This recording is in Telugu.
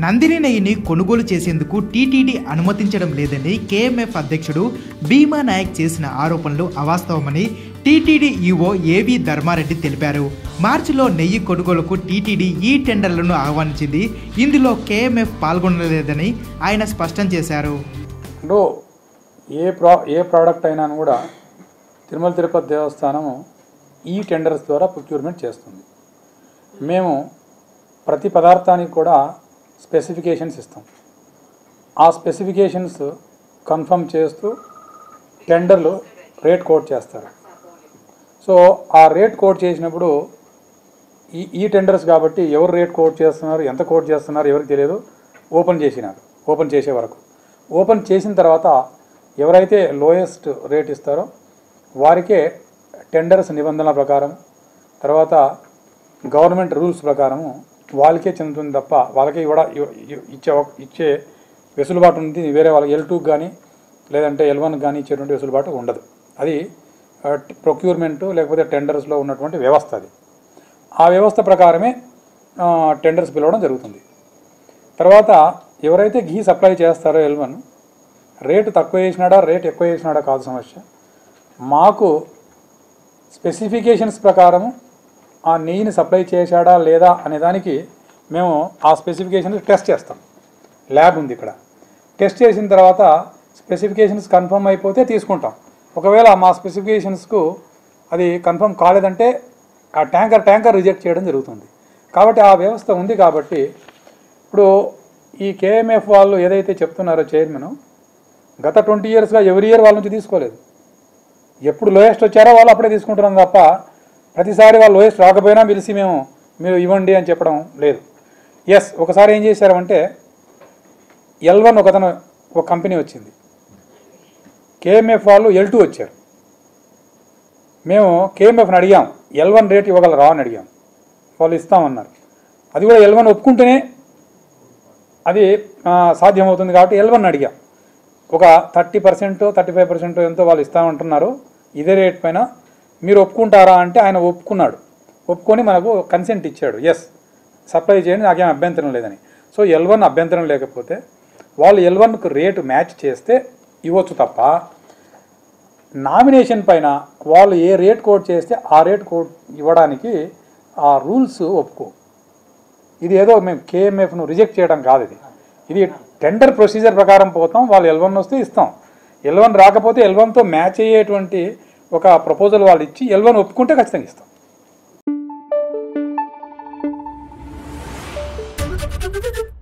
నందిని నెయ్యిని కొనుగోలు చేసేందుకు టీటీడీ అనుమతించడం లేదని కేఎంఎఫ్ అధ్యక్షుడు భీమా నాయక్ చేసిన ఆరోపణలు అవాస్తవమని టీటీడీ ఈవో ఏవి ధర్మారెడ్డి తెలిపారు మార్చిలో నెయ్యి కొనుగోలుకు టీటీడీ ఈ టెండర్లను ఆహ్వానించింది ఇందులో కేఎంఎఫ్ పాల్గొనలేదని ఆయన స్పష్టం చేశారు ఇప్పుడు ఏ ప్రా ఏ ప్రోడక్ట్ అయినా కూడా తిరుమల తిరుపతి దేవస్థానము ఈ టెండర్స్ ద్వారా ప్రొక్యూర్మెంట్ చేస్తుంది మేము ప్రతి పదార్థానికి కూడా స్పెసిఫికేషన్స్ ఇస్తాం ఆ స్పెసిఫికేషన్స్ కన్ఫర్మ్ చేస్తూ టెండర్లు రేట్ కోట్ చేస్తారు సో ఆ రేట్ కోట్ చేసినప్పుడు ఈ ఈ టెండర్స్ కాబట్టి ఎవరు రేట్ కోట్ చేస్తున్నారు ఎంత కోట్ చేస్తున్నారు ఎవరికి తెలియదు ఓపెన్ చేసినారు ఓపెన్ చేసే వరకు ఓపెన్ చేసిన తర్వాత ఎవరైతే లోయెస్ట్ రేట్ ఇస్తారో వారికే టెండర్స్ నిబంధనల ప్రకారం తర్వాత గవర్నమెంట్ రూల్స్ ప్రకారము వాళ్ళకే చెందుతుంది తప్ప వాళ్ళకే ఇవ్వడ ఇవ్- ఇవ్- ఇచ్చే అవ- ఇచ్చే వెసులుబాటు ఉంది వేరే వాళ్ళకి ఎల్ టూకి కానీ లేదంటే ఎల్ వన్కి కానీ ఇచ్చేటువంటి వెసులుబాటు ఉండదు అది ప్రొక్యూర్మెంట్ లేకపోతే టెండర్స్లో ఉన్నటువంటి వ్యవస్థ అది ఆ వ్యవస్థ ప్రకారమే ఆ, టెండర్స్ పిలవడం జరుగుతుంది తర్వాత ఎవరైతే ఘీ సప్లై చేస్తారో ఎల్వన్ రేటు తక్కువ వేసినాడా రేట్ ఎక్కువ వేసినాడా కాదు సమస్య మాకు స్పెసిఫికేషన్స్ ప్రకారం ఆ నెయ్యిని సప్లై చేశాడా లేదా అనే దానికి మేము ఆ స్పెసిఫికేషన్స్ టెస్ట్ చేస్తాం ల్యాబ్ ఉంది ఇక్కడ టెస్ట్ చేసిన తర్వాత స్పెసిఫికేషన్స్ కన్ఫర్మ్ అయిపోతే తీసుకుంటాం ఒకవేళ మా స్పెసిఫికేషన్స్కు అది కన్ఫర్మ్ కాలేదంటే ఆ ట్యాంకర్ ట్యాంకర్ రిజెక్ట్ చేయడం జరుగుతుంది కాబట్టి ఆ వ్యవస్థ ఉంది కాబట్టి ఇప్పుడు ఈ కేఎంఎఫ్ వాళ్ళు ఏదైతే చెప్తున్నారో చైర్మన్ గత ట్వంటీ ఇయర్స్గా ఎవ్రీ ఇయర్ వాళ్ళ నుంచి తీసుకోలేదు ఎప్పుడు లోయెస్ట్ వచ్చారో వాళ్ళు అప్పుడే తీసుకుంటున్నాం తప్ప ప్రతిసారి వాళ్ళు లోయెస్ట్ రాకపోయినా పిలిచి మేము మీరు ఇవ్వండి అని చెప్పడం లేదు ఎస్ ఒకసారి ఏం చేశారంటే ఎల్ వన్ ఒకతను ఒక కంపెనీ వచ్చింది కేఎంఎఫ్ వాళ్ళు ఎల్ టూ వచ్చారు మేము కేఎంఎఫ్ని అడిగాం ఎల్ వన్ రేట్ ఇవ్వగలరా అని అడిగాం వాళ్ళు ఇస్తామన్నారు అది కూడా ఎల్ వన్ ఒప్పుకుంటేనే అది ఆ, సాధ్యమవుతుంది కాబట్టి ఎల్ వన్ అడిగాం ఒక thirty percent thirty five percent ఎంతో వాళ్ళు ఇస్తామంటున్నారు ఇదే రేట్ పైన మీరు ఒప్పుకుంటారా అంటే ఆయన ఒప్పుకున్నాడు ఒప్పుకొని మనకు కన్సెంట్ ఇచ్చాడు ఎస్ సప్లై చేయండి నాకేం అభ్యంతరం లేదని సో ఎల్ వన్ అభ్యంతరం లేకపోతే వాళ్ళు ఎల్ వన్కు రేటు మ్యాచ్ చేస్తే ఇవ్వచ్చు తప్ప నామినేషన్ పైన వాళ్ళు ఏ రేట్ కోడ్ చేస్తే ఆ రేట్ కోడ్ ఇవ్వడానికి ఆ రూల్స్ ఒప్పుకో ఇది ఏదో మేము కేఎంఎఫ్ను రిజెక్ట్ చేయడం కాదు ఇది ఇది టెండర్ ప్రొసీజర్ ప్రకారం పోతాం వాళ్ళు ఎల్ వన్ వస్తే ఇస్తాం ఎల్ వన్ రాకపోతే ఎల్ వన్తో మ్యాచ్ అయ్యేటువంటి ఒక ప్రపోజల్ వాళ్ళు ఇచ్చి ఎల్ వన్ ఒప్పుకుంటే ఖచ్చితంగా ఇస్తాం Thank you.